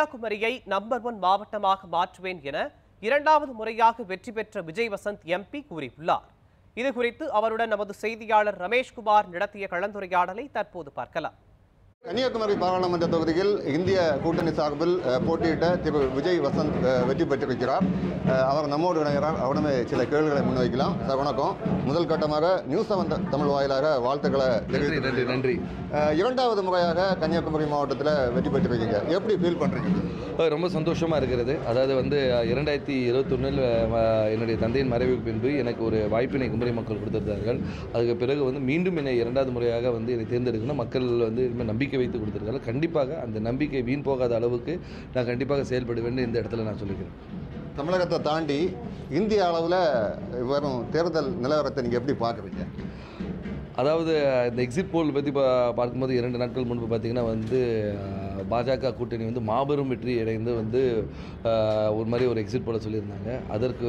கன்னியாகுமரியை number one மாவட்டமாக மாற்றுவேன் என இரண்டாவது முறையாக வெற்றி பெற்ற விஜய் வசந்த் எம்பி கூறியுள்ளார் இது குறித்து அவருடன் நமது செய்தியாளர் ரமேஷ்குமார் நடத்திய கலந்துரையாடலை தற்போது பார்க்கலாம் கன்னியாகுமரி பாராளுமன்ற தொகுதியில் இந்திய கூட்டணி சார்பில் அஹ், போட்டியிட்ட திரு விஜய் வசந்த் அஹ், வெற்றி பெற்றிருக்கிறார் அஹ், அவர் நம்மோடு இணைகிறார் அவருமே சில கேள்விகளை முன்வைக்கலாம் சார் வணக்கம் முதல் கட்டமாக நியூஸ் செவன் தமிழ் வாயிலாக வாழ்த்துக்களை நன்றி தெரிவித்துக் நன்றி நன்றி அஹ், இரண்டாவது முறையாக கன்னியாகுமரி மாவட்டத்தில் வெற்றி பெற்றிருக்கீங்க எப்படி ஃபீல் பண்ணுறீங்க அஹ் ரொம்ப சந்தோஷமாக இருக்கிறது அதாவது வந்து அஹ், இரண்டாயிரத்தி இருபத்தொன்னில் என்னுடைய தந்தையின் மறைவுக்கு பின்பு எனக்கு ஒரு வாய்ப்பினை குமரி மக்கள் கொடுத்திருந்தார்கள் அதுக்கு பிறகு வந்து மீண்டும் என்னை இரண்டாவது முறையாக வந்து என்னை தேர்ந்தெடுக்கணும் மக்கள் வந்து இனிமேல் நம்பிக்கை வைத்து கொடுத்திருக்கார்கள் கண்டிப்பாக அந்த நம்பிக்கை வீண் போகாத அளவுக்கு நான் கண்டிப்பாக செயல்படுவேன் இந்த இடத்துல நான் சொல்லிக்கிறேன் தமிழகத்தை தாண்டி இந்திய அளவில் வரும் தேர்தல் நிலவரத்தை நீங்கள் எப்படி பார்க்குறீங்க அதாவது இந்த எக்ஸிட் போல் பற்றி பா பார்க்கும்போது இரண்டு நாட்கள் முன்பு பார்த்தீங்கன்னா வந்து அஹ், பாஜக கூட்டணி வந்து மாபெரும் வெற்றி அடைந்து வந்து அஹ், ஒரு மாதிரி ஒரு எக்ஸிட் போல சொல்லியிருந்தாங்க அதற்கு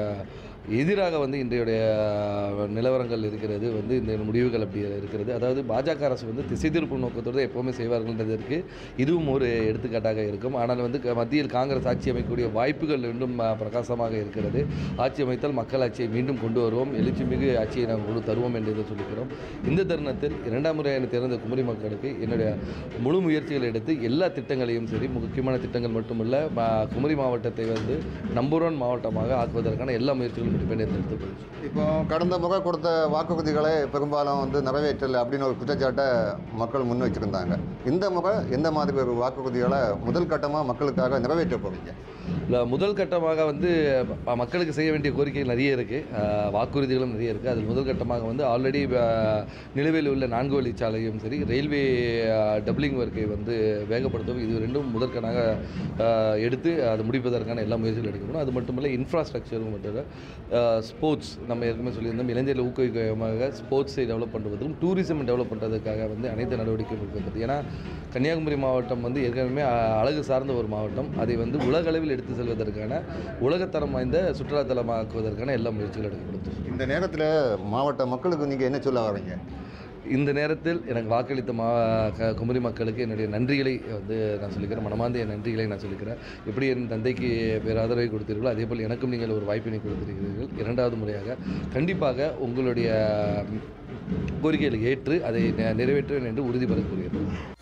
எதிராக வந்து இன்றைய நிலவரங்கள் இருக்கிறது வந்து இந்த முடிவுகள் அப்படி இருக்கிறது அதாவது பாஜக அரசு வந்து திசை திருப்பு நோக்கத்தோடு எப்போவுமே செய்வார்கள்ன்றதற்கு இதுவும் ஒரு எடுத்துக்காட்டாக இருக்கும் ஆனால் வந்து க- மத்தியில் காங்கிரஸ் ஆட்சி அமைக்கக்கூடிய வாய்ப்புகள் இன்னும் அஹ், பிரகாசமாக இருக்கிறது ஆட்சி அமைத்தால் மக்கள் ஆட்சியை மீண்டும் கொண்டு வருவோம் எழுச்சி மிகு ஆட்சியை நாங்கள் கொண்டு தருவோம் என்று இதை சொல்லிக்கிறோம் இந்த தருணத்தில் இரண்டாம் முறையான தேர்ந்த குமரி மக்களுக்கு என்னுடைய முழு முயற்சிகளை எடுத்து எல்லா திட்டங்களையும் சரி முக்கியமான திட்டங்கள் மட்டுமல்ல ம- குமரி மாவட்டத்தை வந்து நம்பர் ஒன் மாவட்டமாக ஆக்குவதற்கான எல்லா முயற்சிகளும் எடுப்பேன் என்று எடுத்துக்கொள்கிறேன் இப்போ கடந்த முறை கொடுத்த வாக்குறுதிகளை பெரும்பாலும் வந்து நிறைவேற்றல அப்படின்னு ஒரு குற்றச்சாட்டை மக்கள் முன் வச்சிருந்தாங்க இந்த முறை எந்த மாதிரி ஒரு வாக்குறுதிகளை முதல் கட்டமாக மக்களுக்காக நிறைவேற்ற போறீங்க இல்ல, முதல் கட்டமாக வந்து ம- மக்களுக்கு செய்ய வேண்டிய கோரிக்கைகள் நிறைய இருக்குது வாக்குறுதிகளும் நிறைய இருக்குது அதில் முதல் கட்டமாக வந்து ஆல்ரெடி நிலுவையில் உள்ள நான்கு வழிச்சாலையும் சரி ரயில்வே டபுளிங் ஒர்க்கை வந்து வேகப்படுத்தவும் இது ரெண்டும் முதற்கனாக அஹ், எடுத்து அது முடிப்பதற்கான எல்லா முயற்சிகளும் எடுக்கணும் அது மட்டும் இல்லை இன்ஃப்ராஸ்ட்ரக்சரும் மட்டும் இல்லை ஸ்போர்ட்ஸ் நம்ம ஏற்கனவே சொல்லியிருந்தோம் இளைஞர்களை ஊக்குவிக்கமாக ஸ்போர்ட்ஸை டெவலப் பண்ணுவதும் டூரிசம் டெவலப் பண்ணுறதுக்காக வந்து அனைத்து நடவடிக்கையும் எடுக்கிறது ஏன்னா கன்னியாகுமரி மாவட்டம் வந்து ஏற்கனவே அஹ், அழகு சார்ந்த ஒரு மாவட்டம் அதை வந்து உலக அளவில் எடுத்து செல்வதற்கான உலகத்தரம் வாய்ந்த சுற்றுலாத்தலமாக்குவதற்கான எல்லா முயற்சிகளும் எடுக்கப்படும் இந்த நேரத்தில் மாவட்ட மக்களுக்கு நீங்கள் என்ன சொல்ல வரீங்க இந்த நேரத்தில் எனக்கு வாக்களித்த மா க- குமரி மக்களுக்கு என்னுடைய நன்றிகளை வந்து நான் சொல்லிக்கிறேன் மனமார்ந்த என் நன்றிகளை நான் சொல்லிக்கிறேன் எப்படி என் தந்தைக்கு பேராதரவை கொடுத்தீர்களோ அதே போல் எனக்கும் நீங்கள் ஒரு வாய்ப்பினை கொடுத்திருக்கிறீர்கள் இரண்டாவது முறையாக கண்டிப்பாக உங்களுடைய ம், கோரிக்கைகளை ஏற்று அதை நெ- நிறைவேற்றுவேன் என்று உறுதிபட கூறுகிறேன்